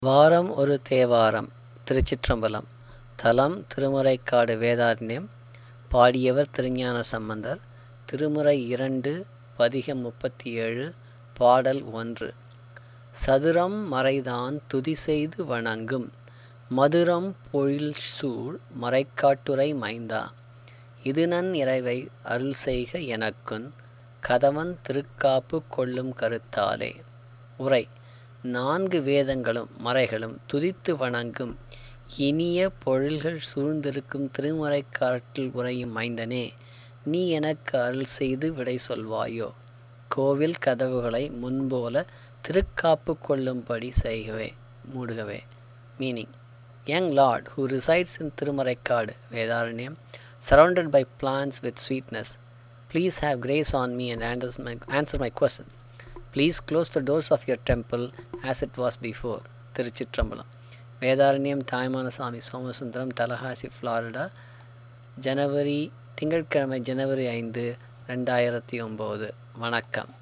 வாரம் ஒரு தேவாரம் திருச்சிற்றம்பலம் தலம் திருமுறைக்காடு வேதாரண்யம் பாடியவர் திருஞான சம்பந்தர் திருமுறை இரண்டு பதிகம் முப்பத்தி ஏழு பாடல் ஒன்று சதுரம் மறைதான் துதி செய்து வணங்கும் மதுரம் பொழில்சூழ் மறைக்காட்டுரை மைந்தா இதுநன் இறைவை அருள் செய்க எனக்குன் கதவன் திருக்காப்பு கொள்ளும் கருத்தாலே உரை நான்கு வேதங்களும் மறைகளும் துதித்து வணங்கும் இனிய பொழில்கள் சூழ்ந்திருக்கும் திருமுறைக்காட்டில் உரையும் மைந்தனே நீ எனக்கு அருள் செய்து விடை சொல்வாயோ கோவில் கதவுகளை முன்போல திருக்காப்பு கொள்ளும்படி செய்கவே மூடுகவே meaning young lord who resides in Thirumaraikkadu Vedaranyam surrounded by plants with sweetness please have grace on me and answer my, answer my question please close the doors of your temple as it was before Thiruchitrambalam Vedaranyam Thaimanasamy Somasundaram Tallahassee Florida ஜனவரி திங்கட்கிழமை ஜனவரி ஐந்து ரெண்டாயிரத்தி ஒம்பது வணக்கம்